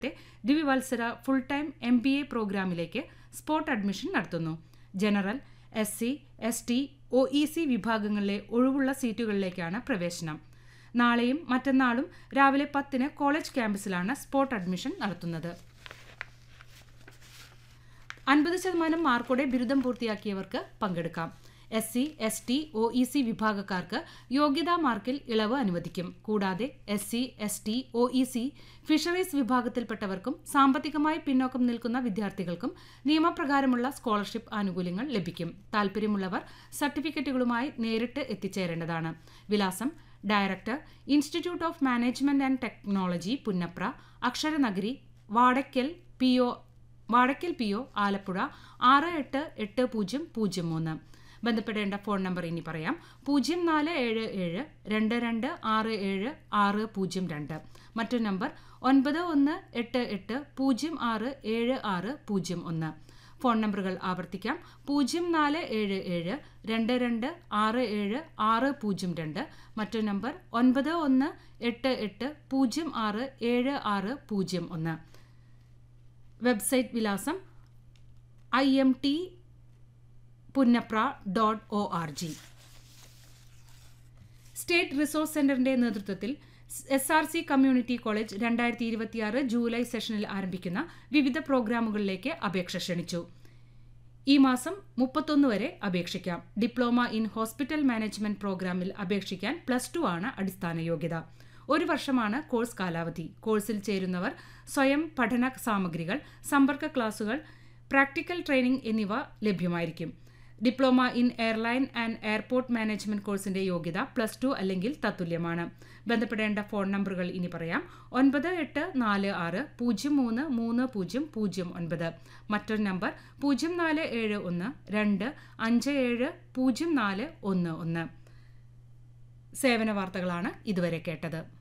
ദ്വിവത്സര full time M B A പ്രോഗ്രാമിലേക്ക് spot admission നടത്തുന്നു general S C S T O E C വിഭാഗങ്ങളിലെ ഒഴിവുള്ള സീറ്റുകളിലേക്കാണ് പ്രവേശനം നാളെയും മറ്റന്നാളും രാവിലെ പത്തിന് കോളേജ് ക്യാമ്പസിലാണ് സ്പോട്ട് അഡ്മിഷൻ നടത്തുന്നത് അൻപത് ശതമാനം മാർക്കോടെ ബിരുദം പൂർത്തിയാക്കിയവർക്ക് പങ്കെടുക്കാം S C S T O E C വിഭാഗക്കാർക്ക് യോഗ്യതാ മാർക്കിൽ ഇളവ് അനുവദിക്കും കൂടാതെ S C S T O E C fisheries വിഭാഗത്തിൽപ്പെട്ടവർക്കും സാമ്പത്തികമായി പിന്നോക്കം നിൽക്കുന്ന വിദ്യാർത്ഥികൾക്കും നിയമപ്രകാരമുള്ള സ്കോളർഷിപ്പ് ആനുകൂല്യങ്ങൾ ലഭിക്കും താൽപ്പര്യമുള്ളവർ സർട്ടിഫിക്കറ്റുകളുമായി നേരിട്ട് എത്തിച്ചേരേണ്ടതാണ് വിലാസം director institute of management and technology Punnapra Aksharanagari Vadakkal P O Vadakkal P O Alappuzha ആറ് എട്ട് എട്ട് പൂജ്യം പൂജ്യം മൂന്ന് ബന്ധപ്പെടേണ്ട ഫോൺ നമ്പർ ഇനി പറയാം പൂജ്യം നാല് ഏഴ് ഏഴ് രണ്ട് രണ്ട് ആറ് ഏഴ് ആറ് പൂജ്യം രണ്ട് മറ്റൊരു നമ്പർ ഒൻപത് ഒന്ന് എട്ട് എട്ട് പൂജ്യം ആറ് ഏഴ് ആറ് പൂജ്യം ഒന്ന് ഫോൺ നമ്പറുകൾ ആവർത്തിക്കാം പൂജ്യം നാല് ഏഴ് ഏഴ് രണ്ട് രണ്ട് ആറ് ഏഴ് ആറ് പൂജ്യം രണ്ട് മറ്റൊരു നമ്പർ ഒൻപത് ഒന്ന് എട്ട് എട്ട് പൂജ്യം ആറ് ഏഴ് ആറ് പൂജ്യം ഒന്ന് വെബ്സൈറ്റ് വിലാസം I M T Punnapra dot O R G state resource സെന്ററിന്റെ നേതൃത്വത്തിൽ S R C community college രണ്ടായിരത്തി ഇരുപത്തിയാറ് ജൂലൈ സെഷനിൽ ആരംഭിക്കുന്ന വിവിധ പ്രോഗ്രാമുകളിലേക്ക് അപേക്ഷ ക്ഷണിച്ചു ഈ മാസം മുപ്പത്തൊന്ന് വരെ അപേക്ഷിക്കാം ഡിപ്ലോമ ഇൻ ഹോസ്പിറ്റൽ മാനേജ്മെന്റ് പ്രോഗ്രാമിൽ അപേക്ഷിക്കാൻ പ്ലസ് ടു ആണ് അടിസ്ഥാന യോഗ്യത ഒരു വർഷമാണ് കോഴ്സ് കാലാവധി കോഴ്സിൽ ചേരുന്നവർ സ്വയം പഠന സാമഗ്രികൾ സമ്പർക്ക ക്ലാസുകൾ പ്രാക്ടിക്കൽ ട്രെയിനിംഗ് എന്നിവ ലഭ്യമായിരിക്കും diploma in airline and airport management കോഴ്സിന്റെ യോഗ്യത പ്ലസ് ടു അല്ലെങ്കിൽ തത്തുല്യമാണ് ബന്ധപ്പെടേണ്ട ഫോൺ നമ്പറുകൾ ഇനി പറയാം ഒൻപത് എട്ട് നാല് ആറ് പൂജ്യം മൂന്ന് മൂന്ന് പൂജ്യം പൂജ്യം ഒൻപത് മറ്റൊരു നമ്പർ പൂജ്യം നാല് ഏഴ് ഒന്ന് രണ്ട് അഞ്ച് ഏഴ് പൂജ്യം നാല് ഒന്ന് ഒന്ന് സേവന വാർത്തകളാണ് ഇതുവരെ കേട്ടത്